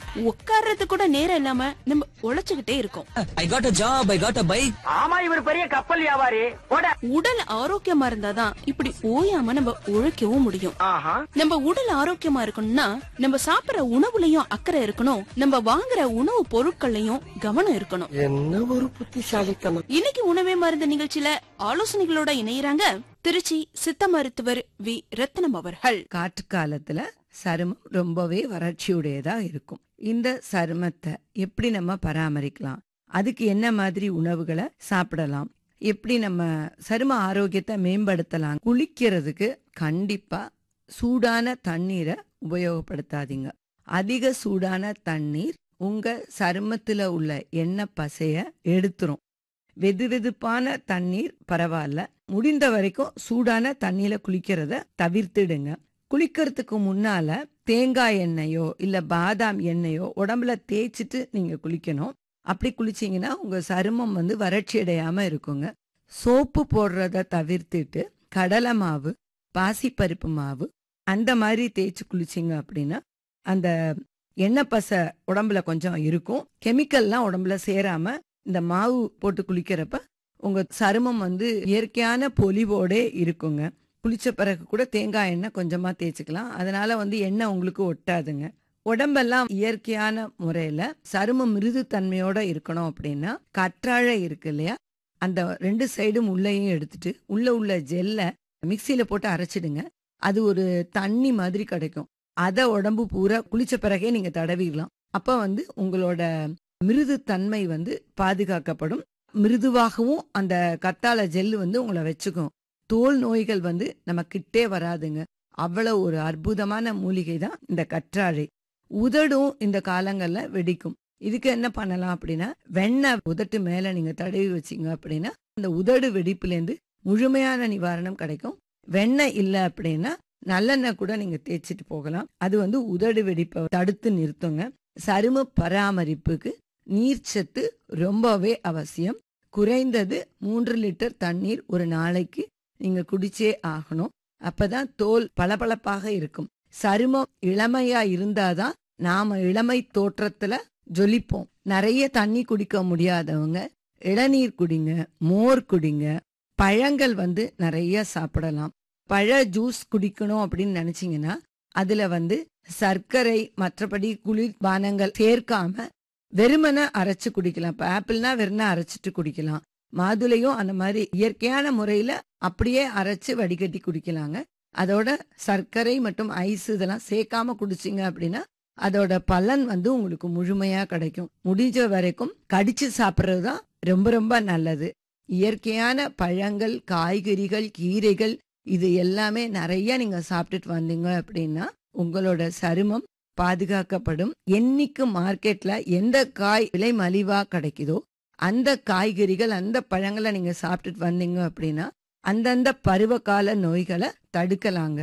உட்கார்றது கூட நேரம் இல்லாம நம்ம உழைச்சுக்கிட்டே இருக்கோம் I got a job I got a bike ஆமா இவர் பெரிய கப்பல் வியாபாரி போட உடல் ஆரோக்கியமா இருந்தாதான் இப்படி ஓயாம நம்ம உழைக்கவும் முடியும் ஆஹா நம்ம உடல் ஆரோக்கியமா இருக்கணும்னா நம்ம சாப்பிடுற உணவுலயும் அக்கறை இருக்கணும் நம்ம வாங்குற உணவு பொருட்கள்லயும் கவனம் இருக்கணும் என்ன ஒரு புத்திசாலித்தனம் இன்னைக்கு உணவே மருந்து நிகழ்ச்சியில ஆலோசனைகளோட இணையறாங்க திருச்சி சித்த மருத்துவர் வி ரத்னம் அவர்கள் காற்று காலத்துல சருமம் ரொம்பவே வறட்சியுடையதா இருக்கும் இந்த சருமத்தை எப்படி நம்ம பராமரிக்கலாம் அதுக்கு என்ன மாதிரி உணவுகளை சாப்பிடலாம் எப்படி நம்ம சரும ஆரோக்கியத்தை மேம்படுத்தலாம் குளிக்கிறதுக்கு கண்டிப்பா சூடான தண்ணீரை உபயோகப்படுத்தாதீங்க அதிக சூடான தண்ணீர் உங்க சருமத்துல உள்ள எண்ணெய் பசைய எடுத்துரும் வெது வெதுப்பான தண்ணீர் பரவாயில்ல முடிந்த வரைக்கும் சூடான தண்ணியில குளிக்கிறத தவிர்த்துடுங்க குளிக்கிறதுக்கு முன்னால தேங்காய் எண்ணெயோ இல்ல பாதாம் எண்ணெயோ உடம்புல தேய்ச்சிட்டு நீங்க குளிக்கணும் அப்படி குளிச்சீங்கன்னா உங்க சருமம் வந்து வறட்சி அடையாம இருக்குங்க சோப்பு போடுறத தவிர்த்துட்டு கடலை மாவு பாசிப்பருப்பு மாவு அந்த மாதிரி தேய்ச்சி குளிச்சிங்க அப்படின்னா அந்த எண்ணெய் பசை உடம்புல கொஞ்சம் இருக்கும் கெமிக்கல்லாம் உடம்புல சேராம இந்த மாவு போட்டு குளிக்கிறப்ப உங்க சருமம் வந்து இயற்கையான பொலிவோடே இருக்குங்க குளிச்ச பிறகு கூட தேங்காய் எண்ணெய் கொஞ்சமா தேய்ச்சிக்கலாம் அதனால வந்து எண்ணெய் உங்களுக்கு ஒட்டாதுங்க உடம்பெல்லாம் இயற்கையான முறையில சருமம் மிருதுத்தன்மையோட இருக்கணும் அப்படின்னா கற்றாழை இருக்கு இல்லையா அந்த ரெண்டு சைடும் உள்ளேயும் எடுத்துட்டு உள்ள உள்ள ஜெல்லை மிக்சியில போட்டு அரைச்சிடுங்க அது ஒரு தண்ணி மாதிரி கிடைக்கும் அத உடம்பு பூரா குளிச்ச பிறகே நீங்க தடவிடலாம் அப்ப வந்து உங்களோட மிருது தன்மை வந்து பாதுகாக்கப்படும் மிருதுவாகவும் அந்த கத்தாழை ஜெல்லு வந்து உங்களை வச்சுக்கும் தோல் நோய்கள் வந்து நம்ம கிட்டே வராதுங்க அவ்வளவு ஒரு அற்புதமான மூலிகை தான் இந்த கற்றாழை உதடும் இந்த காலங்கள்ல வெடிக்கும் இதுக்கு என்ன பண்ணலாம் அப்படின்னா வெண்ணெய் உதட்டு மேல நீங்க தடவி வச்சீங்க அப்படின்னா அந்த உதடு வெடிப்புலேருந்து முழுமையான நிவாரணம் கிடைக்கும் வெண்ணெய் இல்ல அப்படின்னா நல்லெண்ணெய் கூட நீங்க தேய்ச்சிட்டு போகலாம் அது வந்து உதடு வெடிப்பை தடுத்து நிறுத்துங்க சரும பராமரிப்புக்கு நீர்ச்சத்து ரொம்பவே அவசியம் குறைந்தது மூன்று லிட்டர் தண்ணீர் ஒரு நாளைக்கு நீங்க குடிச்சே ஆகணும் அப்பதான் தோல் பளபளப்பாக இருக்கும் சருமம் இளமையா இருந்தாதான் நாம இளமை தோற்றத்துல ஜொலிப்போம் நிறைய தண்ணி குடிக்க முடியாதவங்க இளநீர் குடிங்க மோர் குடிங்க பழங்கள் வந்து நிறைய சாப்பிடலாம் பழ ஜூஸ் குடிக்கணும் அப்படின்னு நினைச்சீங்கன்னா அதுல வந்து சர்க்கரை மற்றபடி குளிர்பானங்கள் சேர்க்காம வெறுமனை அரைச்சு குடிக்கலாம் இப்ப ஆப்பிள்னா வெறுமனை அரைச்சிட்டு குடிக்கலாம் மாதுளையும் அந்த மாதிரி இயற்கையான முறையில அப்படியே அரைச்சு வடிகட்டி குடிக்கலாங்க அதோட சர்க்கரை மற்றும் ஐஸ் இதெல்லாம் சேர்க்காம குடிச்சிங்க அப்படின்னா அதோட பலன் வந்து உங்களுக்கு முழுமையா கிடைக்கும் முடிஞ்ச வரைக்கும் கடிச்சு சாப்பிட்றது தான் ரொம்ப ரொம்ப நல்லது இயற்கையான பழங்கள் காய்கறிகள் கீரைகள் இது எல்லாமே நிறைய நீங்க சாப்பிட்டுட்டு வந்தீங்க அப்படின்னா உங்களோட சருமம் பாதுகாக்கப்படும் என்னைக்கு மார்க்கெட்ல எந்த காய் விலை மலிவா கிடைக்குதோ அந்த காய்கறிகள் அந்த பழங்களை நீங்க சாப்பிட்டுட்டு வந்தீங்க அப்படின்னா அந்தந்த பருவகால நோய்களை தடுக்கலாங்க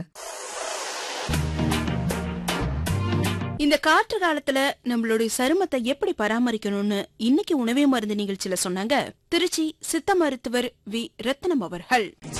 இந்த காற்று காலத்துல நம்மளுடைய சருமத்தை எப்படி பராமரிக்கணும்னு இன்னைக்கு உணவே மருந்து நிகழ்ச்சியில சொன்னாங்க திருச்சி சித்த மருத்துவர் வி ரத்னம் அவர்கள்